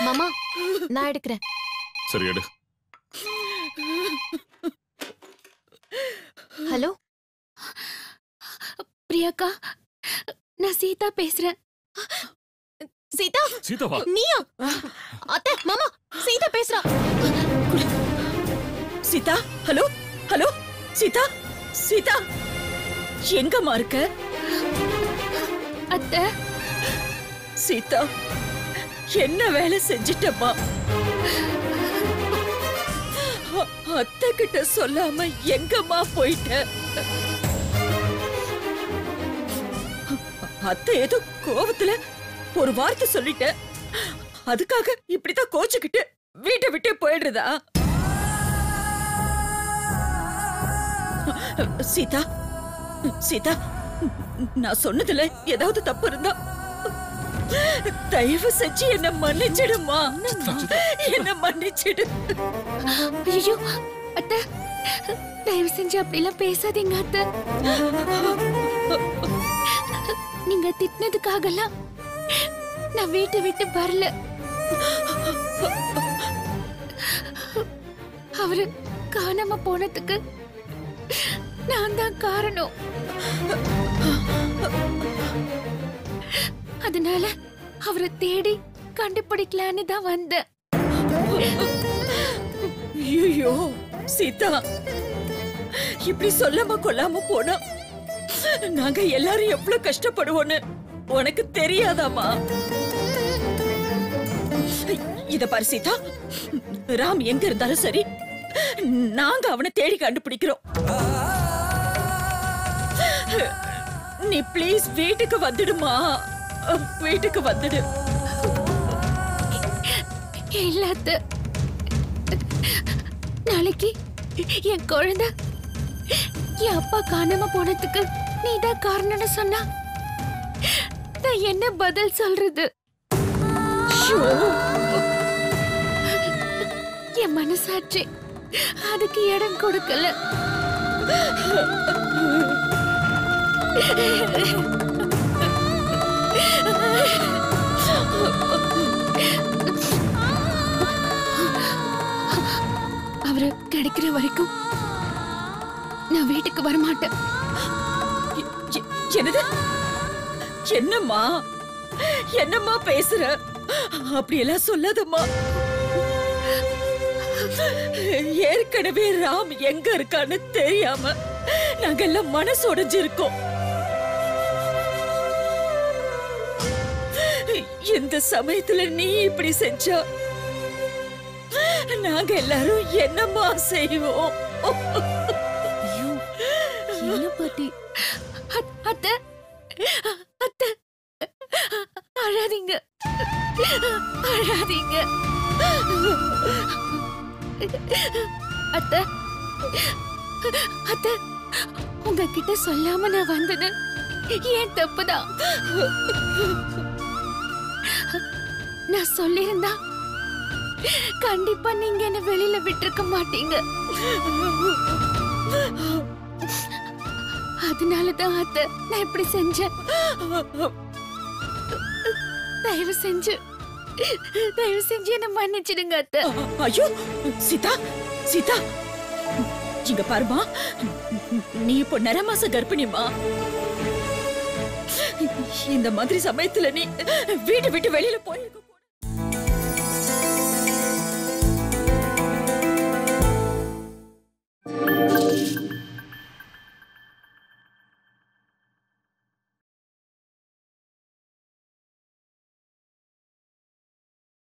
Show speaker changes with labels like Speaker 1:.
Speaker 1: மாமா நான் எடுக்கிறேன்
Speaker 2: சரி எடு
Speaker 1: ஹலோ
Speaker 3: பிரியாக்கா நான் சீதா பேசுறேன்
Speaker 1: சீதா
Speaker 2: சீதாவா
Speaker 1: நீயா அத்தை மாமா சீதா பேசுறா
Speaker 4: சீதா ஹலோ ஹலோ சீதா சீதா எங்கம்மா இருக்க
Speaker 3: அத்தை
Speaker 4: சீதா என்ன வேலை செஞ்சிட்டம்மா அ- அத்தை கிட்ட சொல்லாம எங்கம்மா போயிட்ட அத்தை ஏதோ கோவத்துல ஒரு வார்த்தை சொல்லிட்ட அதுக்காக இப்படிதான் கோச்சுக்கிட்டு வீட்டை விட்டே போயிடுறதா சீதா சீதா நான் சொன்னதுல ஏதாவது தப்பு இருந்தா தயவு செஞ்சு என்ன மன்னிச்சிடுமா என்ன மன்னிச்சிடு
Speaker 3: ஐயோ அத்தை தயவு செஞ்சு அப்படிலாம் பேசாதீங்க அத்தை நீங்க திட்டினதுக்காகலாம் நான் வீட்டை விட்டு வரல அவரு காணாம போனதுக்கு நான் தான் காரணம் அதனால அவரை தேடி கண்டுபிடிக்கலான்னு தான் வந்தேன்
Speaker 4: ஐயோ சீதா இப்படி சொல்லாம கொல்லாம போனா நாங்க எல்லாரும் எவ்வளவு கஷ்டப்படுவோன்னு உனக்கு தெரியாதாமா இத பாரு சீதா ராம் எங்க இருந்தாலும் சரி நாங்க அவனை தேடி கண்டுபிடிக்கிறோம் நீ ப்ளீஸ் வீட்டுக்கு வந்துடுமா வீட்டுக்கு வந்துடு
Speaker 3: இல்லாத நாளைக்கு என் குழந்தை என் அப்பா காணாம போனதுக்கு நீதான் காரணம்னு சொன்னா நான் என்ன பதில் சொல்றது
Speaker 4: ஷோ
Speaker 3: என் மனசாட்சி அதுக்கு இடம் கொடுக்கல அவரு கிடைக்கிற வரைக்கும் நான் வீட்டுக்கு வரமாட்டேன்
Speaker 4: எ- எ- என்னது என்னம்மா என்னம்மா பேசுற அப்படியெல்லாம் சொல்லாதம்மா ஏற்கனவே ராம் எங்க இருக்கான்னு தெரியாம நாங்க எல்லாம் மனசு உடைஞ்சிருக்கோம் இந்த சமயத்துல நீ இப்படி செஞ்சா நாங்க எல்லாரும் என்னம்மா செய்வோம்
Speaker 1: என்ன பாட்டி
Speaker 3: அத்- அத்தை அத்தை அழாதீங்க அழாதீங்க அத்தை அத்தை உங்ககிட்ட சொல்லாம நான் வந்தது ஏன் தப்புதான் நான் சொல்லியிருந்தா கண்டிப்பா நீங்க என்ன வெளியில விட்டிருக்க மாட்டீங்க அதனாலதான் அத்தை நான் இப்படி செஞ்சேன் தயவு செஞ்சு தயவு செஞ்சு என்ன மன்னிச்சிடுங்க அத்தை
Speaker 4: ஐயோ சீதா சீதா இங்க பாருமா நீ இப்போ நரமாச கர்ப்பிணிமா இந்த மாதிரி சமயத்துல நீ வீட்டு விட்டு வெளியில போயிருக்க